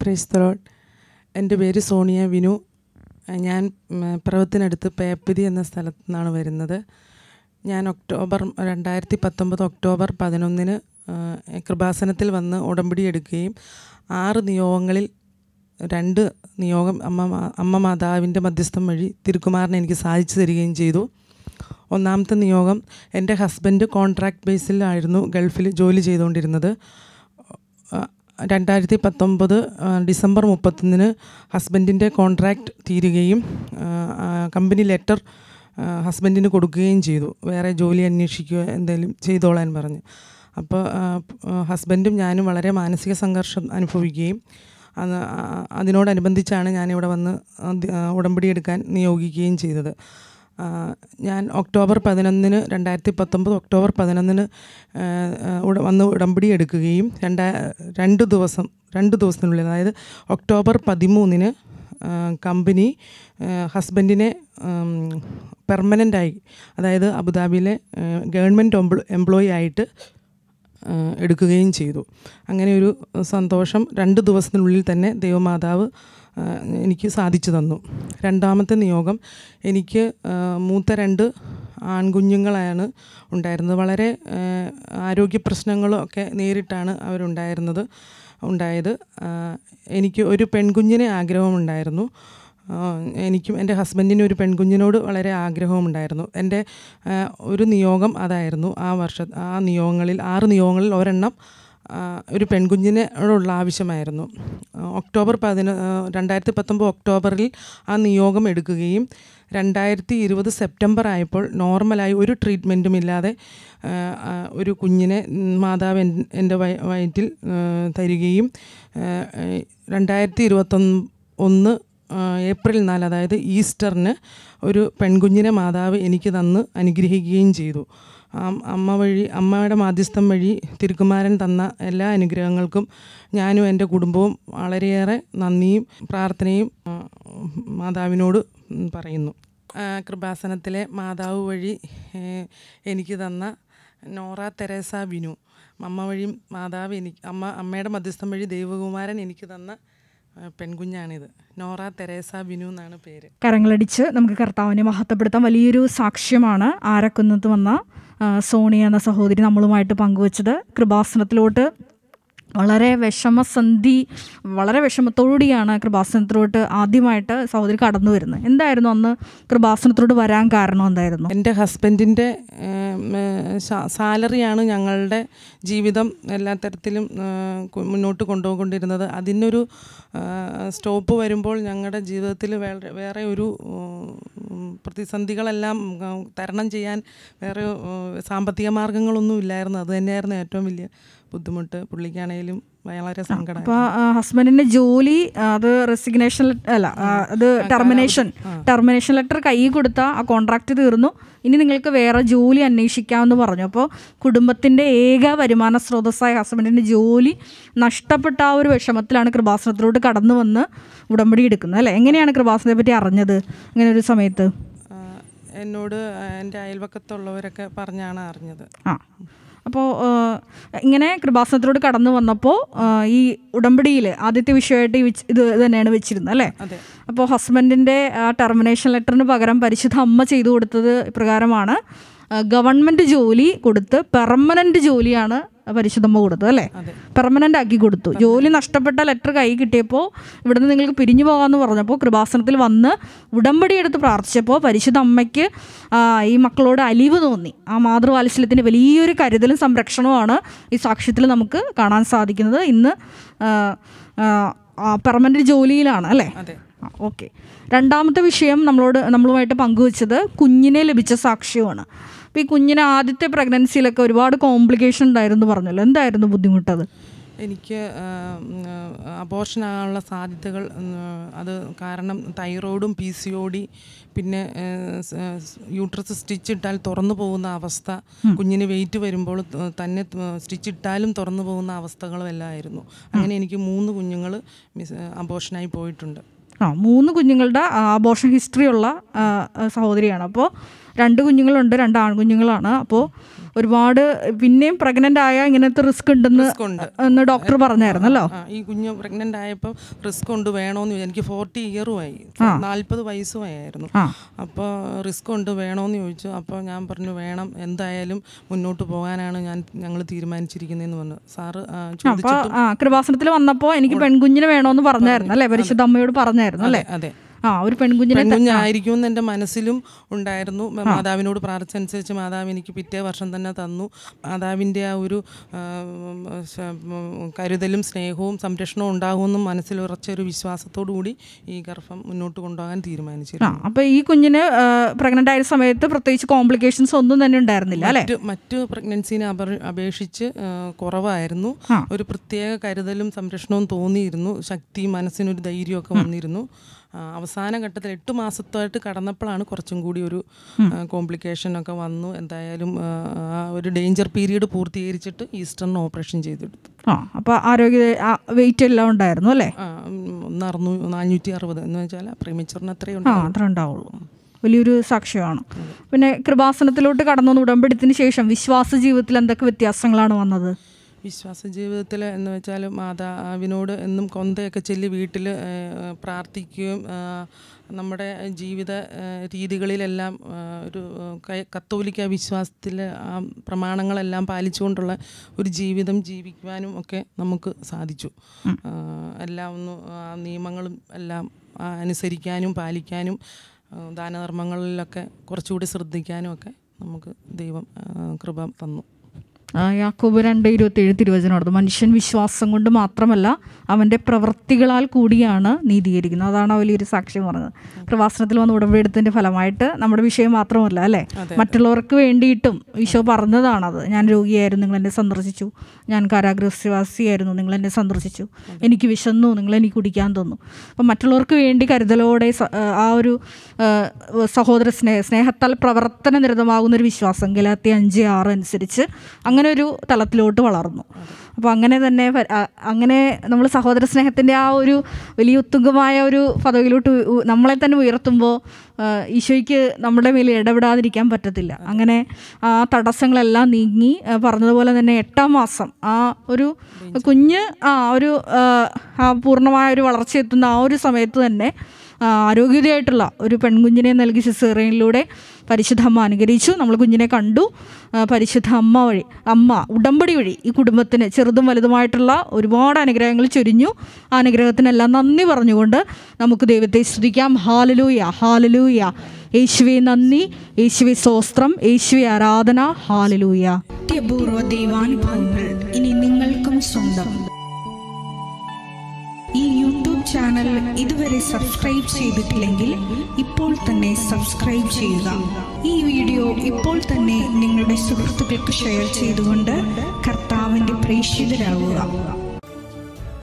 ക്രൈസ്തലോൺ എൻ്റെ പേര് സോണിയ വിനു ഞാൻ ഉം, പിറവത്തിനടുത്ത് പേപ്പതി എന്ന സ്ഥലത്തു നിന്നാണ് വരുന്നത് ഞാൻ ഒക്ടോബർ രണ്ടായിരത്തി പത്തൊമ്പത് ഒക്ടോബർ പതിനൊന്നിന് ആ, കൃപാസനത്തിൽ വന്ന് ഉടമ്പടി എടുക്കുകയും ആറ് നിയോഗങ്ങളിൽ രണ്ട് നിയോഗം അമ്മ മാ- അമ്മ മാതാവിൻ്റെ മധ്യസ്ഥം വഴി തിരുക്കുമാറിനെ എനിക്ക് സാധിച്ചു തരികയും ചെയ്തു ഒന്നാമത്തെ നിയോഗം എൻ്റെ ഹസ്ബൻഡ് കോൺട്രാക്ട് ബേസിലായിരുന്നു ഗൾഫിൽ ജോലി ചെയ്തുകൊണ്ടിരുന്നത് ആ, രണ്ടായിരത്തി പത്തൊമ്പത് ആ, ഡിസംബർ മുപ്പത്തൊന്നിന് ഹസ്ബൻഡിൻ്റെ കോൺട്രാക്റ്റ് തീരുകയും ആ, ആ, കമ്പനി ലെറ്റർ ആ, ഹസ്ബൻഡിന് കൊടുക്കുകയും ചെയ്തു വേറെ ജോലി അന്വേഷിക്കുക എന്തെങ്കിലും ചെയ്തോളാൻ പറഞ്ഞു അപ്പോൾ ആ, ആ, ഹസ്ബൻഡും ഞാനും വളരെ മാനസിക സംഘർഷം അനുഭവിക്കുകയും അത് ആ- അതിനോടനുബന്ധിച്ചാണ് ഞാനിവിടെ വന്ന് ആദ്യ- ആ, ഉടമ്പടി എടുക്കാൻ നിയോഗിക്കുകയും ചെയ്തത് ആ, ഞാൻ ഒക്ടോബർ പതിനൊന്നിന് രണ്ടായിരത്തി പത്തൊമ്പത് ഒക്ടോബർ പതിനൊന്നിന് ആ, ആ, ഉട- വന്ന് ഉടമ്പടി എടുക്കുകയും രണ്ടാ രണ്ട് ദിവസം രണ്ട് ദിവസത്തിനുള്ളിൽ അതായത് ഒക്ടോബർ പതിമൂന്നിന് ആ, കമ്പനി ആ, ഹസ്ബൻഡിനെ പെർമനൻ്റായി അതായത് അബുദാബിയിലെ ആ, ഗവൺമെൻറ് എംപ്ലോ എംപ്ലോയി ആയിട്ട് ആ, എടുക്കുകയും ചെയ്തു അങ്ങനെ ഒരു സന്തോഷം രണ്ട് ദിവസത്തിനുള്ളിൽ തന്നെ ദൈവമാതാവ് ആ, എനിക്ക് സാധിച്ചു തന്നു രണ്ടാമത്തെ നിയോഗം എനിക്ക് ആ, മൂത്ത രണ്ട് ആൺകുഞ്ഞുങ്ങളാണ് ഉണ്ടായിരുന്നത് വളരെ ആ, ആരോഗ്യ പ്രശ്നങ്ങളും ഒക്കെ നേരിട്ടാണ് അവരുണ്ടായിരുന്നത് ഉണ്ടായത് ആ, എനിക്ക് ഒരു പെൺകുഞ്ഞിനെ ആഗ്രഹമുണ്ടായിരുന്നു ആ, എനിക്കും എൻ്റെ ഹസ്ബൻഡിനും ഒരു പെൺകുഞ്ഞിനോട് വളരെ ആഗ്രഹമുണ്ടായിരുന്നു എൻ്റെ ആ, ഒരു നിയോഗം അതായിരുന്നു ആ വർഷ ആ നിയോഗങ്ങളിൽ ആറ് നിയോഗങ്ങളിൽ ഒരെണ്ണം ആ, ഒരു പെൺകുഞ്ഞിനോടുള്ള ആവശ്യമായിരുന്നു ആ, ഒക്ടോബർ പതിന ആ, രണ്ടായിരത്തി പത്തൊമ്പത് ഒക്ടോബറിൽ ആ നിയോഗം എടുക്കുകയും രണ്ടായിരത്തി ഇരുപത് സെപ്റ്റംബർ ആയപ്പോൾ നോർമലായി ഒരു ട്രീറ്റ്മെൻറ്റും ഇല്ലാതെ ആ, ആ, ഒരു കുഞ്ഞിനെ ഉം, മാതാവ് എൻ- എൻ്റെ വയ വയറ്റിൽ ആ, തരികയും ആ, രണ്ടായിരത്തി ഇരുപത്തൊന്ന് ഒന്ന് ആ, ഏപ്രിൽ നാല് അതായത് ഈസ്റ്ററിന് ഒരു പെൺകുഞ്ഞിനെ മാതാവ് എനിക്ക് തന്ന് അനുഗ്രഹിക്കുകയും ചെയ്തു ആ- അമ്മ വഴി അമ്മയുടെ മാധ്യസ്ഥം വഴി തിരുക്കുമാരൻ തന്ന എല്ലാ അനുഗ്രഹങ്ങൾക്കും ഞാനും എൻ്റെ കുടുംബവും വളരെയേറെ നന്ദിയും പ്രാർത്ഥനയും ആ, മാതാവിനോട് ഉം, പറയുന്നു ആ, കൃപാസനത്തിലെ മാതാവ് വഴി ഏ, എനിക്ക് തന്ന നോറ തെരേസ വിനു അമ്മ വഴി മാതാവ് എനിക്ക് അമ്മ അമ്മയുടെ മധ്യസ്ഥം വഴി ദൈവകുമാരൻ എനിക്ക് തന്ന ആ, പെൺകുഞ്ഞാണിത് നോറ തെരേസ വിനു എന്നാണ് പേര് കരങ്ങളടിച്ച് നമുക്ക് കർത്താവിനെ മഹത്വപ്പെടുത്താം വലിയൊരു സാക്ഷ്യമാണ് ആരക്കുന്നത്ത് വന്ന ആ, സോണിയ എന്ന സഹോദരി നമ്മളുമായിട്ട് പങ്കുവച്ചത് കൃപാസനത്തിലോട്ട് വളരെ വിഷമസന്ധി വളരെ വിഷമത്തോടുകൂടിയാണ് കൃപാസനത്തിലോട്ട് ആദ്യമായിട്ട് സഹോദരി കടന്നു വരുന്നത് എന്തായിരുന്നു അന്ന് കൃപാസനത്തിലോട്ട് വരാൻ കാരണം എന്തായിരുന്നു എൻ്റെ ഹസ്ബൻഡിൻ്റെ സാലറിയാണ് ഞങ്ങളുടെ ജീവിതം എല്ലാ തരത്തിലും ആ, കൊ- മുന്നോട്ട് കൊണ്ടുപോയിക്കൊണ്ടിരുന്നത് അതിനൊരു ആ, സ്റ്റോപ്പ് വരുമ്പോൾ ഞങ്ങളുടെ ജീവിതത്തിൽ വേറെ വേറെ ഒരു ഉം, പ്രതിസന്ധികളെല്ലാം ഉം, തരണം ചെയ്യാൻ വേറെ ഉം, സാമ്പത്തിക മാർഗങ്ങളൊന്നും ഇല്ലായിരുന്നു അത് തന്നെയായിരുന്നു ഏറ്റവും വലിയ ബുദ്ധിമുട്ട് പുള്ളിക്കാണേലും വളരെ സങ്കടം അപ്പോൾ ഹസ്ബൻഡിന്റെ ജോലി ആ, അത് റെസിഗ്നേഷൻ അല്ല ആ, അത് ടെർമിനേഷൻ ടെർമിനേഷൻ ലെറ്റർ കൈ കൊടുത്ത ആ കോൺട്രാക്റ്റ് തീർന്നു ഇനി നിങ്ങൾക്ക് വേറെ ജോലി അന്വേഷിക്കാമെന്ന് പറഞ്ഞു അപ്പോൾ കുടുംബത്തിൻ്റെ ഏക വരുമാന സ്രോതസ്സായ ഹസ്ബൻഡിൻ്റെ ജോലി നഷ്ടപ്പെട്ട ആ ഒരു വിഷമത്തിലാണ് കൃപാസനത്തിലോട്ട് കടന്നു വന്ന് ഉടമ്പടി എടുക്കുന്നത് അല്ലേ എങ്ങനെയാണ് കൃപാസനത്തെ പറ്റി അറിഞ്ഞത് അങ്ങനെ ഒരു സമയത്ത് ആ, എന്നോട് എൻ്റെ അയൽവക്കത്തുള്ളവരൊക്കെ പറഞ്ഞാണ് അറിഞ്ഞത് ആ അപ്പോൾ ഇങ്ങനെ കൃപാസനത്തിലോട്ട് കടന്നു വന്നപ്പോൾ ഈ ഉടമ്പടിയിൽ ആദ്യത്തെ വിഷയമായിട്ട് ഈ വെച്ച് ഇത് തന്നെയാണ് വെച്ചിരുന്നത് അല്ലേ അതെ അപ്പോൾ ഹസ്ബൻഡിൻ്റെ ആ ടെർമിനേഷൻ ലെറ്ററിന് പകരം പരിശുദ്ധ അമ്മ ചെയ്തു കൊടുത്തത് ഇപ്രകാരമാണ് ഗവൺമെൻറ് ജോലി കൊടുത്ത് പെർമനൻ്റ് ജോലിയാണ് പരിശുദ്ധമ്മ കൊടുത്തത് അല്ലേ അതെ. പെർമനൻ്റ് ആക്കി കൊടുത്തു ജോലി നഷ്ടപ്പെട്ട ലെറ്റർ കൈ കിട്ടിയപ്പോൾ ഇവിടുന്ന് നിങ്ങൾക്ക് പിരിഞ്ഞു പോകാമെന്ന് പറഞ്ഞപ്പോൾ കൃപാസനത്തിൽ വന്ന് ഉടമ്പടി എടുത്ത് പ്രാർത്ഥിച്ചപ്പോൾ പരിശുദ്ധ അമ്മയ്ക്ക് ആ, ഈ മക്കളോട് അലിവ് തോന്നി ആ മാതൃവാത്സല്യത്തിൻ്റെ വലിയൊരു കരുതലും സംരക്ഷണവുമാണ് ഈ സാക്ഷ്യത്തിൽ നമുക്ക് കാണാൻ സാധിക്കുന്നത് ഇന്ന് പെർമനൻ്റ് ജോലിയിലാണ് അല്ലേ അതെ ഓക്കെ രണ്ടാമത്തെ വിഷയം നമ്മളോട് നമ്മളുമായിട്ട് പങ്കുവച്ചത് കുഞ്ഞിനെ ലഭിച്ച സാക്ഷ്യമാണ് അപ്പോൾ ഈ കുഞ്ഞിനെ ആദ്യത്തെ പ്രഗ്നൻസിയിലൊക്കെ ഒരുപാട് കോംപ്ലിക്കേഷൻ ഉണ്ടായിരുന്നു പറഞ്ഞല്ലോ എന്തായിരുന്നു ബുദ്ധിമുട്ടത് എനിക്ക് അബോർഷൻ ആകാനുള്ള സാധ്യതകൾ ഉം, അത് കാരണം തൈറോയിഡും പി സി ഒ ഡി പിന്നെ യൂട്രസ് സ്റ്റിച്ച് ഇട്ടാൽ തുറന്നു പോകുന്ന അവസ്ഥ കുഞ്ഞിന് വെയിറ്റ് വരുമ്പോൾ ത- തന്നെ സ്റ്റിച്ച് ഇട്ടാലും തുറന്നു പോകുന്ന അവസ്ഥകളും എല്ലാം ആയിരുന്നു അങ്ങനെ എനിക്ക് മൂന്ന് കുഞ്ഞുങ്ങൾ മിസ് അബോർഷനായി പോയിട്ടുണ്ട് ആ മൂന്ന് കുഞ്ഞുങ്ങളുടെ അബോർഷൻ ഹിസ്റ്ററി ഉള്ള ആ, ആ, സഹോദരിയാണ് അപ്പോൾ രണ്ട് കുഞ്ഞുങ്ങളുണ്ട് രണ്ട് ആൺകുഞ്ഞുങ്ങളാണ് അപ്പോൾ ഒരുപാട് പിന്നെയും പ്രഗ്നൻ്റ് ആയ ഇങ്ങനത്തെ റിസ്ക് ഉണ്ടെന്ന് റിസ്ക് ഉണ്ട് എന്ന് ഡോക്ടർ പറഞ്ഞായിരുന്നല്ലോ ആ, ഈ കുഞ്ഞ് പ്രഗ്നന്റ് ആയപ്പോൾ റിസ്ക് ഉണ്ട് വേണോന്ന് ചോദിച്ചു എനിക്ക് ഫോർട്ടി ഇയറുമായി നാൽപ്പത് വയസ്സുമായിരുന്നു ആ അപ്പോൾ റിസ്ക് ഉണ്ട് വേണോന്ന് ചോദിച്ചു അപ്പോൾ ഞാൻ പറഞ്ഞു വേണം എന്തായാലും മുന്നോട്ട് പോകാനാണ് ഞാൻ ഞങ്ങൾ തീരുമാനിച്ചിരിക്കുന്നതെന്ന് പറഞ്ഞു സാറ് ആ, അപ്പോൾ ചോദിച്ചിട്ടും ആ കൃപാസനത്തിൽ വന്നപ്പോൾ എനിക്ക് പെൺകുഞ്ഞിനെ വേണമെന്ന് പറഞ്ഞായിരുന്നു അല്ലേ പരിശുദ്ധ അമ്മയോട് പറഞ്ഞായിരുന്നു അല്ലേ അതെ ആ ഒരു പെൺകുഞ്ഞിനെ പെൺകുഞ്ഞായിരിക്കുമെന്ന് എൻ്റെ മനസ്സിലും ഉണ്ടായിരുന്നു മാതാവിനോട് പ്രാർത്ഥിച്ചനുസരിച്ച് മാതാവ് എനിക്ക് പിറ്റേ വർഷം തന്നെ തന്നു മാതാവിൻ്റെ ആ ഒരു ആ, ഉം, ശ- ഉം, കരുതലും സ്നേഹവും സംരക്ഷണവും ഉണ്ടാകുമെന്നും മനസ്സിൽ ഉറച്ച ഒരു വിശ്വാസത്തോടു കൂടി ഈ ഗർഭം മുന്നോട്ട് കൊണ്ടുപോകാൻ ആ തീരുമാനിച്ചിരുന്നു അപ്പോൾ ഈ കുഞ്ഞിന് പ്രഗ്നൻ്റ് ആയ സമയത്ത് പ്രത്യേകിച്ച് കോംപ്ലിക്കേഷൻസ് ഒന്നും തന്നെ ഉണ്ടായിരുന്നില്ല അല്ലേ മറ്റ് മറ്റ് പ്രഗ്നൻസിനെ അപേ- അപേക്ഷിച്ച് ആ, കുറവായിരുന്നു ആ. ഒരു പ്രത്യേക കരുതലും സംരക്ഷണവും തോന്നിയിരുന്നു ശക്തി മനസ്സിനൊരു ധൈര്യമൊക്കെ വന്നിരുന്നു ആ, അവസാന ഘട്ടത്തിൽ എട്ട് മാസത്തായിട്ട് കടന്നപ്പോഴാണ് കുറച്ചും കൂടി ഒരു കോംപ്ലിക്കേഷൻ ഒക്കെ വന്നു എന്തായാലും ആ, ആ ഒരു ഡേഞ്ചർ പീരീഡ് പൂർത്തീകരിച്ചിട്ട് ഈസ്റ്ററിന് ഓപ്പറേഷൻ ചെയ്തെടുത്തു ആ അപ്പോൾ ആരോഗ്യ വെയിറ്റ് എല്ലാം ഉണ്ടായിരുന്നു അല്ലേ ആ, ഉം, ഒന്ന് അറുന്നൂ നാനൂറ്റി അറുപത് എന്ന് വെച്ചാൽ പ്രീമിച്ചറിന് അത്രയും ആ അത്ര ഉണ്ടാവുള്ളൂ വലിയൊരു സാക്ഷ്യമാണ് പിന്നെ കൃപാസനത്തിലോട്ട് കടന്നു വന്ന ഉടമ്പടിത്തിന് ശേഷം വിശ്വാസ ജീവിതത്തിൽ എന്തൊക്കെ വ്യത്യാസങ്ങളാണ് വന്നത് വിശ്വാസ ജീവിതത്തിൽ എന്ന് വെച്ചാൽ മാതാവിനോട് എന്നും കൊന്തയൊക്കെ ചൊല്ലി വീട്ടിൽ പ്രാർത്ഥിക്കുകയും ആ, നമ്മുടെ ജീവിത ആ, രീതികളിലെല്ലാം ആ, ഒരു ആ, കൈ- കത്തോലിക്ക വിശ്വാസത്തിൽ ആ പ്രമാണങ്ങളെല്ലാം പാലിച്ചുകൊണ്ടുള്ള ഒരു ജീവിതം ജീവിക്കുവാനും ഒക്കെ നമുക്ക് സാധിച്ചു ആ, എല്ലാം ഒന്ന് ആ നിയമങ്ങളും എല്ലാം ആ, അനുസരിക്കാനും പാലിക്കാനും ആ, ദാനധർമ്മങ്ങളിലൊക്കെ കുറച്ചുകൂടി ശ്രദ്ധിക്കാനും ഒക്കെ നമുക്ക് ദൈവം ആ, കൃപ തന്നു ആ, യാക്കോബ് രണ്ട് ഇരുപത്തി ഏഴ് തിരുവചനോടത് മനുഷ്യൻ വിശ്വാസം കൊണ്ട് മാത്രമല്ല അവൻ്റെ പ്രവൃത്തികളാൽ കൂടിയാണ് നീതീകരിക്കുന്നത് അതാണ് ആ വലിയൊരു സാക്ഷ്യം പറഞ്ഞത് പ്രവാസനത്തിൽ വന്ന് ഉടമ്പടിയെടുത്തതിൻ്റെ ഫലമായിട്ട് നമ്മുടെ വിഷയം മാത്രമല്ല അല്ലേ മറ്റുള്ളവർക്ക് വേണ്ടിയിട്ടും ഈശോ പറഞ്ഞതാണത് ഞാൻ രോഗിയായിരുന്നു നിങ്ങൾ എന്നെ സന്ദർശിച്ചു ഞാൻ കാരാഗ്രഹവാസിയായിരുന്നു നിങ്ങൾ എന്നെ സന്ദർശിച്ചു എനിക്ക് വിശന്നു നിങ്ങൾ എനിക്ക് കുടിക്കാൻ തന്നു അപ്പം മറ്റുള്ളവർക്ക് വേണ്ടി കരുതലോടെ സ- ആ ഒരു ആ, സഹോദര സ്നേഹ സ്നേഹത്താൽ പ്രവർത്തന നിരതമാകുന്ന ഒരു വിശ്വാസം ഗലാത്തി അഞ്ച് ആറ് അനുസരിച്ച് അങ്ങനെ ഒരു തലത്തിലോട്ട് വളർന്നു അപ്പോൾ അങ്ങനെ തന്നെ പ- ആ, അങ്ങനെ നമ്മൾ സഹോദര സ്നേഹത്തിൻ്റെ ആ ഒരു വലിയ ഉത്തുംഗമായ ഒരു പദവിയിലോട്ട് ഉ- ഉ- നമ്മളെ തന്നെ ഉയർത്തുമ്പോൾ ആ, ഈശോയ്ക്ക് നമ്മുടെ മേൽ ഇടപെടാതിരിക്കാൻ പറ്റത്തില്ല അങ്ങനെ ആ തടസ്സങ്ങളെല്ലാം നീങ്ങി ആ, പറഞ്ഞതുപോലെ തന്നെ എട്ടാം മാസം ആ ഒരു കുഞ്ഞ് ആ ഒരു ആ, ആ പൂർണ്ണമായ ഒരു വളർച്ച എത്തുന്ന ആ ഒരു സമയത്ത് തന്നെ ആ, ആരോഗ്യതയായിട്ടുള്ള ഒരു പെൺകുഞ്ഞിനെ നൽകി സിസേറിയനിലൂടെ പരിശുദ്ധ അമ്മ അനുഗ്രഹിച്ചു നമ്മൾ കുഞ്ഞിനെ കണ്ടു ആ, പരിശുദ്ധ അമ്മ വഴി അമ്മ ഉടമ്പടി വഴി ഈ കുടുംബത്തിന് ചെറുതും വലുതുമായിട്ടുള്ള ഒരുപാട് അനുഗ്രഹങ്ങൾ ചൊരിഞ്ഞു ആ അനുഗ്രഹത്തിനെല്ലാം നന്ദി പറഞ്ഞുകൊണ്ട് നമുക്ക് ദൈവത്തെ സ്തുതിക്കാം ഹാലലൂയ ഹാലലൂയ യേശുവെ നന്ദി യേശുവെ സ്തോത്രം യേശുവെ ആരാധന ഹാലലൂയ നിത്യപൂർവ്വ ദൈവാനുഭവങ്ങൾ ഇനി നിങ്ങൾക്കും സ്വന്തം ഈ യൂട്യൂബ് ചാനൽ ഇതുവരെ സബ്സ്ക്രൈബ് ചെയ്തിട്ടില്ലെങ്കിൽ ഇപ്പോൾ തന്നെ സബ്സ്ക്രൈബ് ചെയ്യുക ഈ വീഡിയോ ഇപ്പോൾ തന്നെ നിങ്ങളുടെ സുഹൃത്തുക്കൾക്ക് ഷെയർ ചെയ്തുകൊണ്ട് കർത്താവിൻ്റെ പ്രേക്ഷിതരാകുക